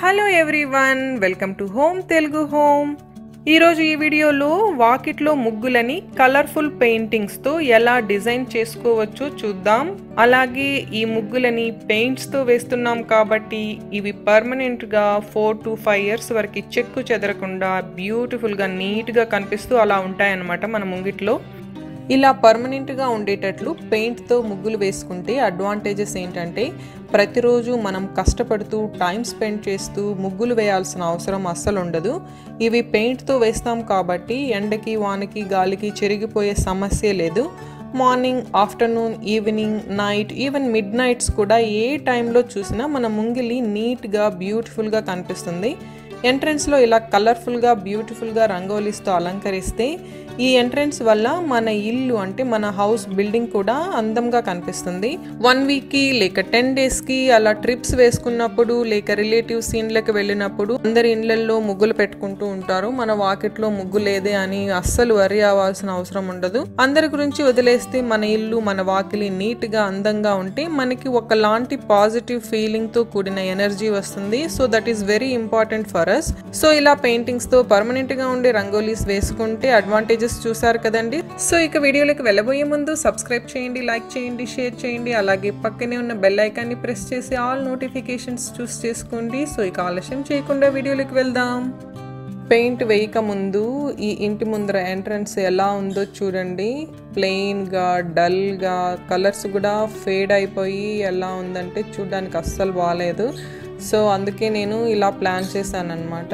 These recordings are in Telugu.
hello everyone welcome to home Telugu home ఈరోజు ఈ వీడియోలో వాకిట్లో ముగ్గులని కలర్ఫుల్ పెయింటింగ్స్తో ఎలా డిజైన్ చేసుకోవచ్చో చూద్దాం అలాగే ఈ ముగ్గులని పెయింట్స్తో వేస్తున్నాం కాబట్టి ఇవి పర్మనెంట్గా ఫోర్ టు ఫైవ్ ఇయర్స్ వరకు చెక్కు చెదరకుండా బ్యూటిఫుల్గా నీట్గా కనిపిస్తూ అలా ఉంటాయన్నమాట మన ముంగిట్లో ఇలా పర్మనెంట్గా ఉండేటట్లు పెయింట్తో ముగ్గులు వేసుకుంటే అడ్వాంటేజెస్ ఏంటంటే ప్రతిరోజు మనం కష్టపడుతూ టైం స్పెండ్ చేస్తూ ముగ్గులు వేయాల్సిన అవసరం అస్సలు ఉండదు ఇవి పెయింట్తో వేస్తాం కాబట్టి ఎండకి వానకి గాలికి చెరిగిపోయే సమస్య లేదు morning afternoon evening night even midnights కూడా ఏ టైంలో చూసినా మన ముంగిలి నీట్గా బ్యూటిఫుల్గా కనిపిస్తుంది ఎంట్రన్స్లో ఇలా కలర్ఫుల్గా బ్యూటిఫుల్గా రంగోలీస్తో అలంకరిస్తే ఈ ఎంట్రన్స్ వల్ల మన ఇల్లు అంటే మన హౌస్ బిల్డింగ్ కూడా అందంగా కనిపిస్తుంది వన్ వీక్కి లేక టెన్ డేస్కి అలా ట్రిప్స్ వేసుకున్నప్పుడు లేక రిలేటివ్స్ ఇండ్లకు వెళ్ళినప్పుడు అందరి ఇండ్లలో ముగ్గులు పెట్టుకుంటూ ఉంటారు మన వాకిట్లో ముగ్గు లేదే అని అస్సలు వరి అవ్వాల్సిన అవసరం ఉండదు అందరి గురించి వదిలేస్తే మన ఇల్లు మన వాకిలి నీట్గా అందంగా ఉంటే మనకి ఒకలాంటి పాజిటివ్ ఫీలింగ్ తో కూడిన ఎనర్జీ వస్తుంది so that is very important for us so ఇలా పెయింటింగ్స్ తో పర్మనెంట్ గా ఉండే రంగోలీస్ వేసుకుంటే అడ్వాంటేజెస్ చూసారు కదండి సో ఇక వీడియోలోకి వెళ్ళబోయే ముందు సబ్స్క్రైబ్ చేయండి లైక్ చేయండి షేర్ చేయండి అలాగే పక్కనే ఉన్న బెల్ ఐకాన్ని ప్రెస్ చేసి ఆల్ నోటిఫికేషన్స్ చూస్ చేసుకోండి సో ఇక ఆలస్యం చేయకుండా వీడియోలోకి వెళ్దాం పెయింట్ వేయక ముందు ఈ ఇంటి ముందర ఎంట్రన్స్ ఎలా ఉందో చూడండి ప్లెయిన్గా డల్గా కలర్స్ కూడా ఫేడ్ అయిపోయి ఎలా ఉందంటే చూడడానికి అస్సలు బాగాలేదు సో అందుకే నేను ఇలా ప్లాన్ చేశాను అనమాట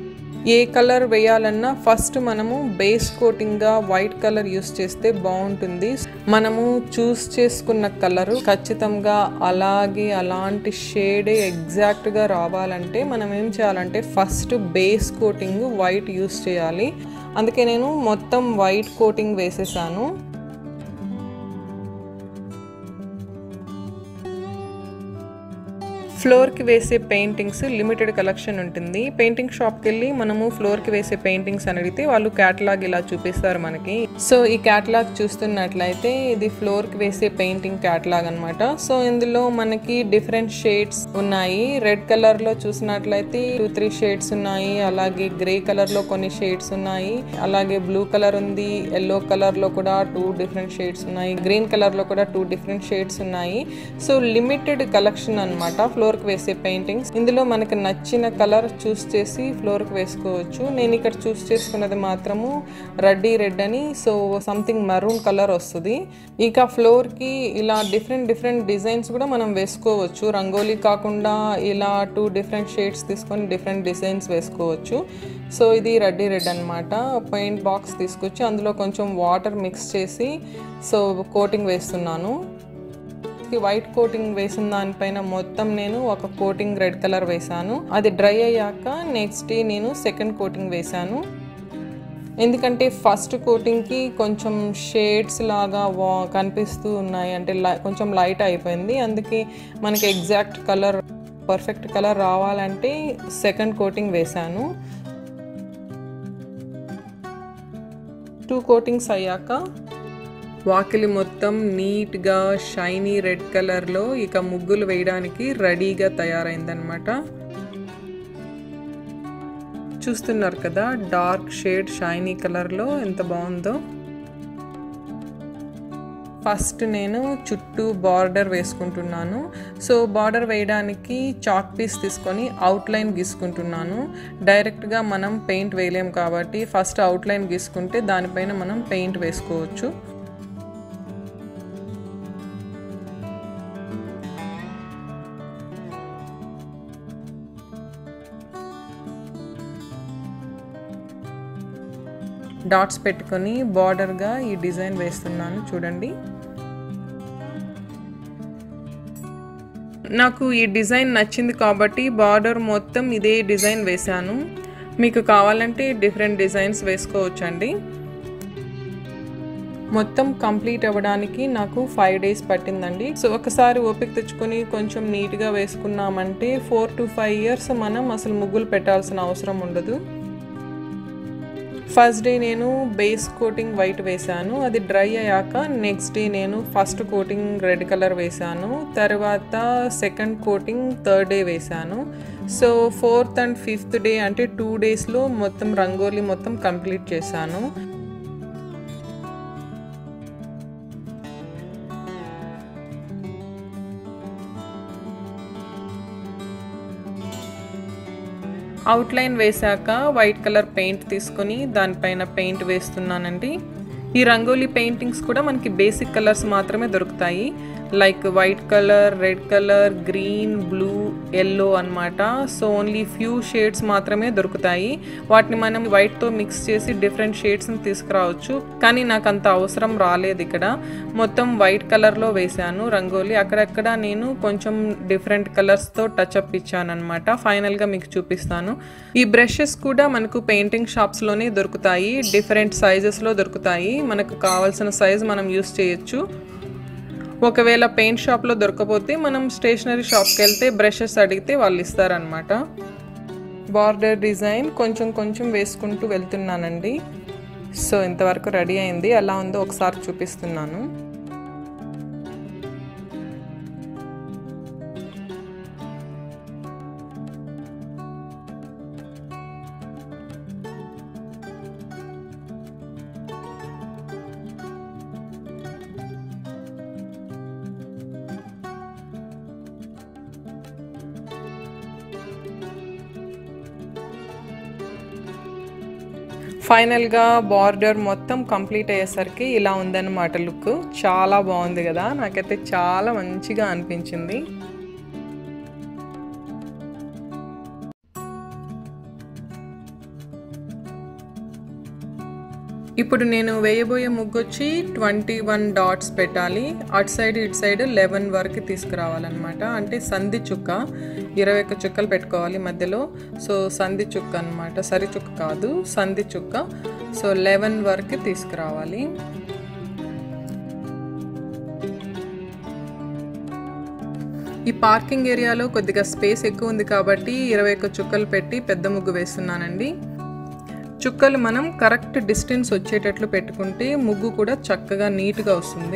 ఏ కలర్ వేయాలన్నా ఫస్ట్ మనము బేస్ కోటింగ్గా వైట్ కలర్ యూస్ చేస్తే బాగుంటుంది మనము చూస్ చేసుకున్న కలరు ఖచ్చితంగా అలాగే అలాంటి షేడే ఎగ్జాక్ట్గా రావాలంటే మనం ఏం చేయాలంటే first base coating white use చేయాలి అందుకే నేను మొత్తం వైట్ కోటింగ్ వేసేసాను ఫ్లోర్కి వేసే పెయింటింగ్స్ లిమిటెడ్ కలెక్షన్ ఉంటుంది పెయింటింగ్ షాప్కి వెళ్ళి మనము ఫ్లోర్కి వేసే పెయింటింగ్స్ అని అడిగితే వాళ్ళు క్యాటలాగ్ ఇలా చూపిస్తారు మనకి సో ఈ క్యాటలాగ్ చూస్తున్నట్లయితే ఇది ఫ్లోర్కి వేసే పెయింటింగ్ క్యాటలాగ్ అనమాట సో ఇందులో మనకి డిఫరెంట్ షేడ్స్ ఉన్నాయి రెడ్ కలర్లో చూసినట్లయితే టూ త్రీ షేడ్స్ ఉన్నాయి అలాగే గ్రే కలర్లో కొన్ని షేడ్స్ ఉన్నాయి అలాగే బ్లూ కలర్ ఉంది ఎల్లో కలర్లో కూడా టూ డిఫరెంట్ షేడ్స్ ఉన్నాయి గ్రీన్ కలర్లో కూడా టూ డిఫరెంట్ షేడ్స్ ఉన్నాయి సో లిమిటెడ్ కలెక్షన్ అనమాట ఫ్లోర్ ఫ్లోర్కి వేసే పెయింటింగ్స్ ఇందులో మనకి నచ్చిన కలర్ చూస్ చేసి ఫ్లోర్కి వేసుకోవచ్చు నేను ఇక్కడ చూస్ చేసుకున్నది మాత్రము రెడ్డీ రెడ్ అని సో సంథింగ్ మరూన్ కలర్ వస్తుంది ఇక ఫ్లోర్కి ఇలా డిఫరెంట్ డిఫరెంట్ డిజైన్స్ కూడా మనం వేసుకోవచ్చు రంగోలీ కాకుండా ఇలా టూ డిఫరెంట్ షేడ్స్ తీసుకొని డిఫరెంట్ డిజైన్స్ వేసుకోవచ్చు సో ఇది రెడ్డీ రెడ్ అనమాట పెయింట్ బాక్స్ తీసుకొచ్చి అందులో కొంచెం వాటర్ మిక్స్ చేసి సో కోటింగ్ వేస్తున్నాను వైట్ కోటింగ్ వేసిన దానిపైన మొత్తం నేను ఒక కోటింగ్ రెడ్ కలర్ వేసాను అది డ్రై అయ్యాక నెక్స్ట్ డే నేను సెకండ్ కోటింగ్ వేసాను ఎందుకంటే ఫస్ట్ కోటింగ్కి కొంచెం షేడ్స్ లాగా వా కనిపిస్తూ ఉన్నాయి అంటే కొంచెం లైట్ అయిపోయింది అందుకే మనకి ఎగ్జాక్ట్ కలర్ పర్ఫెక్ట్ కలర్ రావాలంటే సెకండ్ కోటింగ్ వేసాను టూ కోటింగ్స్ అయ్యాక వాకిలి మొత్తం నీట్గా షైనీ రెడ్ కలర్లో ఇక ముగ్గులు వేయడానికి రెడీగా తయారైందనమాట చూస్తున్నారు కదా డార్క్ షేడ్ షైనీ కలర్లో ఎంత బాగుందో ఫస్ట్ నేను చుట్టూ బార్డర్ వేసుకుంటున్నాను సో బార్డర్ వేయడానికి చాక్ పీస్ తీసుకొని అవుట్లైన్ గీసుకుంటున్నాను డైరెక్ట్గా మనం పెయింట్ వేయలేం కాబట్టి ఫస్ట్ అవుట్లైన్ గీసుకుంటే దానిపైన మనం పెయింట్ వేసుకోవచ్చు డాట్స్ పెట్టుకొని బార్డర్గా ఈ డిజైన్ వేస్తున్నాను చూడండి నాకు ఈ డిజైన్ నచ్చింది కాబట్టి బార్డర్ మొత్తం ఇదే డిజైన్ వేశాను మీకు కావాలంటే డిఫరెంట్ డిజైన్స్ వేసుకోవచ్చండి మొత్తం కంప్లీట్ అవ్వడానికి నాకు ఫైవ్ డేస్ పట్టిందండి సో ఒకసారి ఓపిక తెచ్చుకొని కొంచెం నీట్గా వేసుకున్నామంటే ఫోర్ టు ఫైవ్ ఇయర్స్ మనం అసలు ముగ్గులు పెట్టాల్సిన అవసరం ఉండదు ఫస్ట్ డే నేను బేస్ కోటింగ్ వైట్ వేశాను అది డ్రై అయ్యాక నెక్స్ట్ డే నేను ఫస్ట్ కోటింగ్ రెడ్ కలర్ వేశాను తర్వాత సెకండ్ కోటింగ్ థర్డ్ డే వేశాను so fourth and fifth day అంటే టూ డేస్లో మొత్తం రంగోలీ మొత్తం కంప్లీట్ చేశాను అవుట్లైన్ వేశాక వైట్ కలర్ పెయింట్ తీసుకొని దానిపైన పెయింట్ వేస్తున్నానండి ఈ రంగోలీ పెయింటింగ్స్ కూడా మనకి బేసిక్ కలర్స్ మాత్రమే దొరుకుతాయి like white colour red colour green blue yellow అనమాట సో ఓన్లీ ఫ్యూ షేడ్స్ మాత్రమే దొరుకుతాయి వాటిని మనం వైట్తో మిక్స్ చేసి డిఫరెంట్ షేడ్స్ని తీసుకురావచ్చు కానీ నాకు అంత అవసరం రాలేదు ఇక్కడ మొత్తం వైట్ కలర్లో వేశాను రంగోలీ అక్కడక్కడ నేను కొంచెం డిఫరెంట్ కలర్స్తో టచ్అప్ ఇచ్చాను అనమాట ఫైనల్గా మీకు చూపిస్తాను ఈ బ్రషెస్ కూడా మనకు పెయింటింగ్ షాప్స్లోనే దొరుకుతాయి డిఫరెంట్ సైజెస్లో దొరుకుతాయి మనకు కావాల్సిన సైజ్ మనం యూస్ చేయొచ్చు ఒకవేళ పెయింట్ షాప్లో దొరకపోతే మనం స్టేషనరీ షాప్కి వెళ్తే బ్రషెస్ అడిగితే వాళ్ళు ఇస్తారనమాట బార్డర్ డిజైన్ కొంచెం కొంచెం వేసుకుంటూ వెళ్తున్నానండి సో ఇంతవరకు రెడీ అయింది ఎలా ఉందో ఒకసారి చూపిస్తున్నాను ఫైనల్గా బార్డర్ మొత్తం కంప్లీట్ అయ్యేసరికి ఇలా ఉందన్నమాట లుక్ చాలా బాగుంది కదా నాకైతే చాలా మంచిగా అనిపించింది ఇప్పుడు నేను వేయబోయే ముగ్గు వచ్చి ట్వంటీ వన్ డాట్స్ పెట్టాలి అటు సైడ్ ఇటు సైడ్ లెవెన్ వరకు తీసుకురావాలన్నమాట అంటే సంధి చుక్క ఇరవై ఒక్క చుక్కలు పెట్టుకోవాలి మధ్యలో సో సంధి చుక్క అనమాట సరి చుక్క కాదు సంధి చుక్క సో లెవెన్ వరకు తీసుకురావాలి ఈ పార్కింగ్ ఏరియాలో కొద్దిగా స్పేస్ ఎక్కువ ఉంది కాబట్టి ఇరవై ఒక్క చుక్కలు పెట్టి పెద్ద ముగ్గు వేస్తున్నానండి చుక్కలు మనం కరెక్ట్ డిస్టెన్స్ వచ్చేటట్లు పెట్టుకుంటే ముగ్గు కూడా చక్కగా నీట్గా వస్తుంది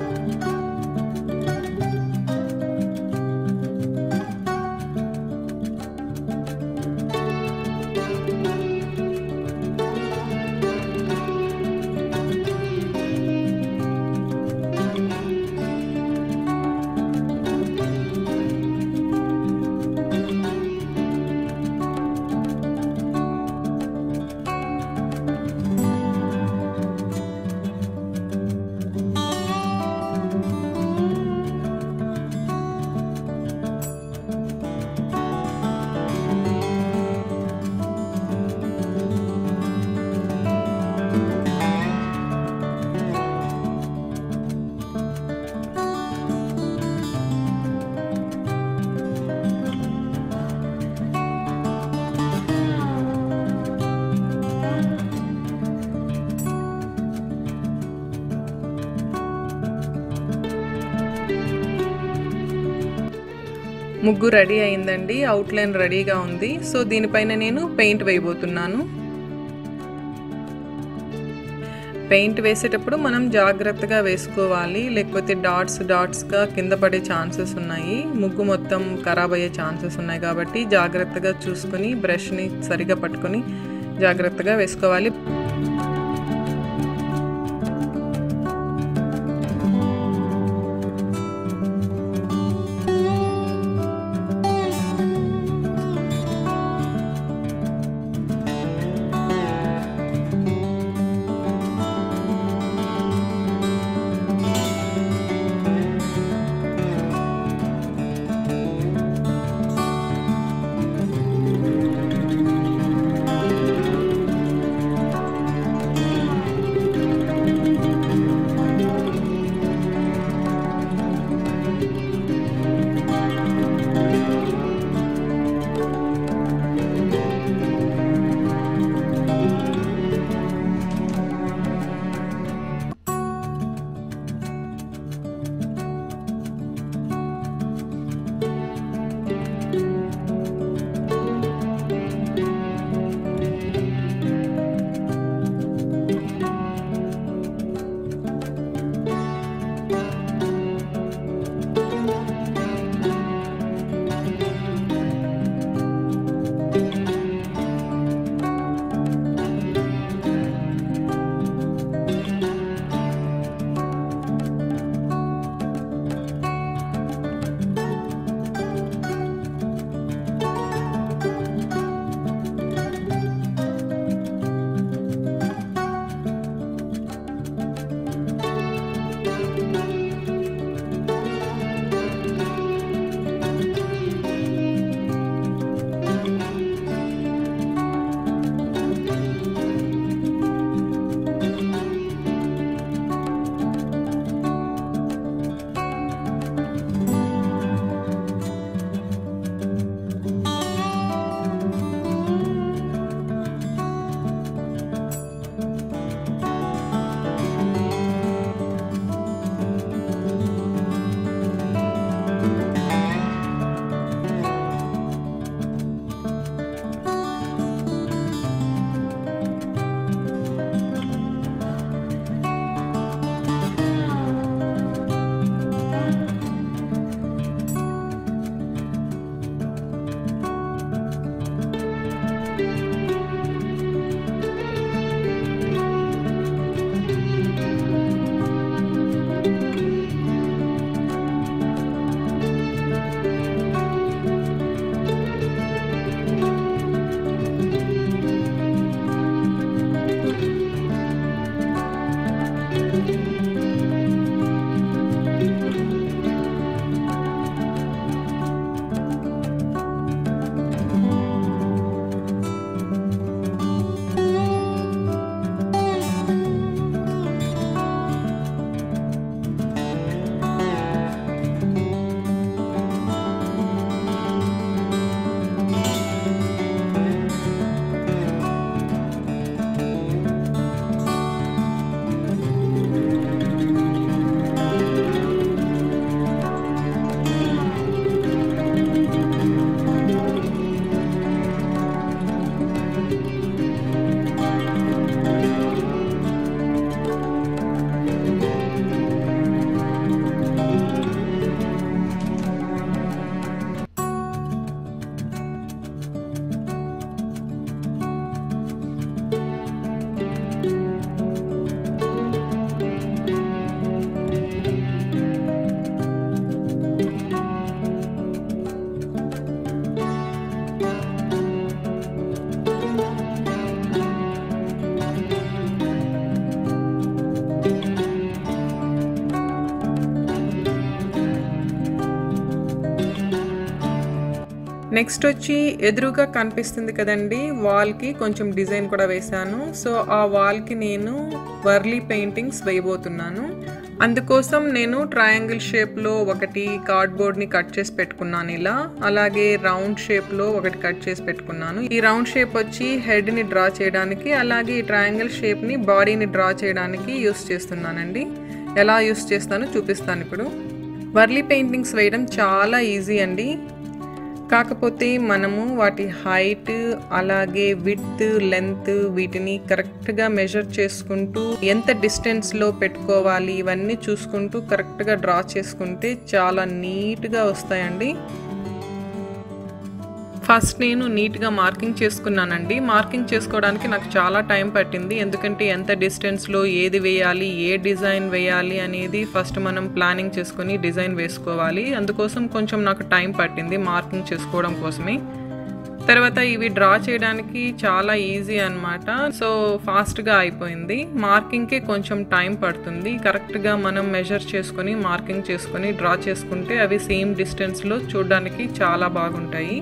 ముగ్గు రెడీ అయిందండి అవుట్లైన్ రెడీగా ఉంది సో దీనిపైన నేను పెయింట్ వేయబోతున్నాను పెయింట్ వేసేటప్పుడు మనం జాగ్రత్తగా వేసుకోవాలి లేకపోతే డాట్స్ డాట్స్గా కింద పడే ఛాన్సెస్ ఉన్నాయి ముగ్గు మొత్తం ఖరాబ్ అయ్యే ఛాన్సెస్ ఉన్నాయి కాబట్టి జాగ్రత్తగా చూసుకొని బ్రష్ని సరిగా పట్టుకొని జాగ్రత్తగా వేసుకోవాలి నెక్స్ట్ వచ్చి ఎదురుగా కనిపిస్తుంది కదండి వాల్కి కొంచెం డిజైన్ కూడా వేశాను సో ఆ వాల్కి నేను వర్లీ పెయింటింగ్స్ వేయబోతున్నాను అందుకోసం నేను ట్రయాంగిల్ షేప్లో ఒకటి కార్డ్బోర్డ్ని కట్ చేసి పెట్టుకున్నాను ఇలా అలాగే రౌండ్ షేప్లో ఒకటి కట్ చేసి పెట్టుకున్నాను ఈ రౌండ్ షేప్ వచ్చి హెడ్ని డ్రా చేయడానికి అలాగే ఈ ట్రయాంగిల్ షేప్ని బాడీని డ్రా చేయడానికి యూస్ చేస్తున్నానండి ఎలా యూస్ చేస్తానో చూపిస్తాను ఇప్పుడు వర్లీ పెయింటింగ్స్ వేయడం చాలా ఈజీ అండి కాకపోతే మనము వాటి హైట్ అలాగే విత్ లెంత్ వీటిని కరెక్ట్గా మెజర్ చేసుకుంటూ ఎంత డిస్టెన్స్లో పెట్టుకోవాలి ఇవన్నీ చూసుకుంటూ కరెక్ట్గా డ్రా చేసుకుంటే చాలా నీట్గా వస్తాయండి ఫస్ట్ నేను నీట్గా మార్కింగ్ చేసుకున్నానండి మార్కింగ్ చేసుకోవడానికి నాకు చాలా టైం పట్టింది ఎందుకంటే ఎంత డిస్టెన్స్లో ఏది వేయాలి ఏ డిజైన్ వేయాలి అనేది ఫస్ట్ మనం ప్లానింగ్ చేసుకొని డిజైన్ వేసుకోవాలి అందుకోసం కొంచెం నాకు టైం పట్టింది మార్కింగ్ చేసుకోవడం కోసమే తర్వాత ఇవి డ్రా చేయడానికి చాలా ఈజీ అనమాట సో ఫాస్ట్గా అయిపోయింది మార్కింగ్కి కొంచెం టైం పడుతుంది కరెక్ట్గా మనం మెజర్ చేసుకొని మార్కింగ్ చేసుకొని డ్రా చేసుకుంటే అవి సేమ్ డిస్టెన్స్లో చూడడానికి చాలా బాగుంటాయి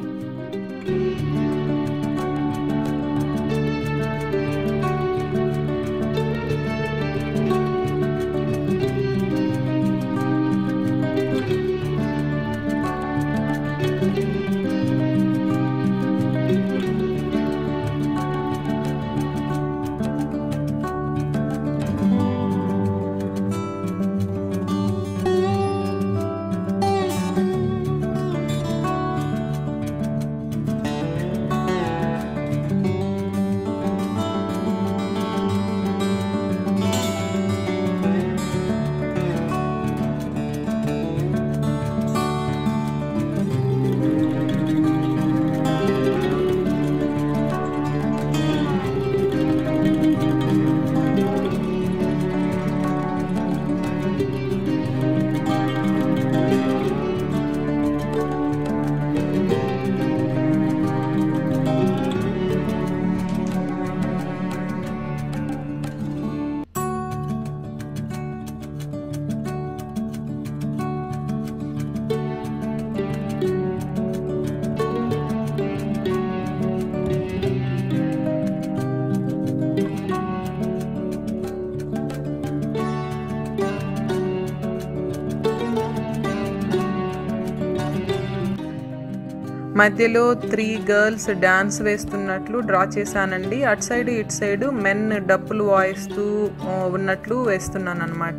మధ్యలో త్రీ గర్ల్స్ డ్యాన్స్ వేస్తున్నట్లు డ్రా చేశానండి అటు సైడ్ ఇటు సైడ్ మెన్ డప్పులు వాయిస్తూ ఆ, ఉన్నట్లు వేస్తున్నాను అనమాట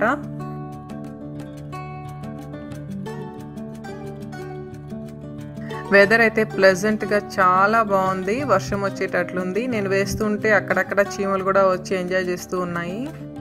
వెదర్ అయితే ప్లెజెంట్గా చాలా బాగుంది వర్షం వచ్చేటట్లుంది నేను వేస్తుంటే అక్కడక్కడ చీమలు కూడా వచ్చి ఎంజాయ్ చేస్తూ ఉన్నాయి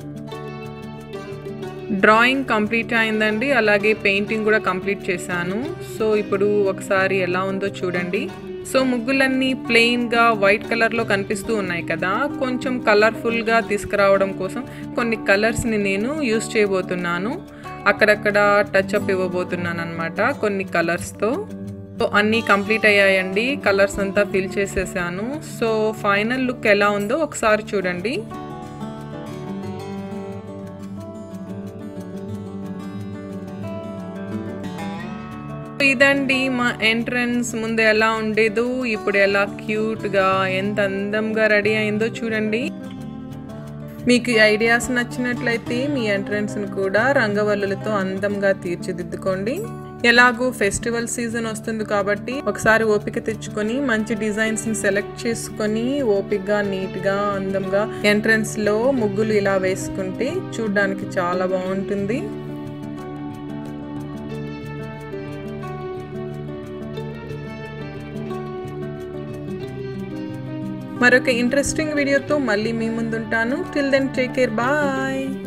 డ్రాయింగ్ కంప్లీట్ అయిందండి అలాగే పెయింటింగ్ కూడా కంప్లీట్ చేశాను సో ఇప్పుడు ఒకసారి ఎలా ఉందో చూడండి సో ముగ్గులన్నీ ప్లెయిన్గా వైట్ కలర్లో కనిపిస్తూ ఉన్నాయి కదా కొంచెం కలర్ఫుల్గా తీసుకురావడం కోసం కొన్ని కలర్స్ని నేను యూస్ చేయబోతున్నాను అక్కడక్కడ టచ్ అప్ ఇవ్వబోతున్నాను అనమాట కొన్ని కలర్స్తో సో అన్నీ కంప్లీట్ అయ్యాయండి కలర్స్ అంతా ఫిల్ చేసేసాను సో ఫైనల్ లుక్ ఎలా ఉందో ఒకసారి చూడండి ఇదండి మా ఎంట్రన్స్ ముందు ఎలా ఉండేదో ఇప్పుడు ఎలా క్యూట్గా ఎంత అందంగా రెడీ అయిందో చూడండి మీకు ఈ ఐడియాస్ నచ్చినట్లయితే మీ ఎంట్రన్స్ని కూడా రంగవల్లులతో అందంగా తీర్చిదిద్దుకోండి ఎలాగో ఫెస్టివల్ సీజన్ వస్తుంది కాబట్టి ఒకసారి ఓపిక తెచ్చుకొని మంచి డిజైన్స్ని సెలెక్ట్ చేసుకొని ఓపికగా నీట్గా అందంగా ఎంట్రన్స్లో ముగ్గులు ఇలా వేసుకుంటే చూడ్డానికి చాలా బాగుంటుంది మరొక ఇంట్రెస్టింగ్ వీడియోతో మళ్ళీ మీ ముందుంటాను till then take care bye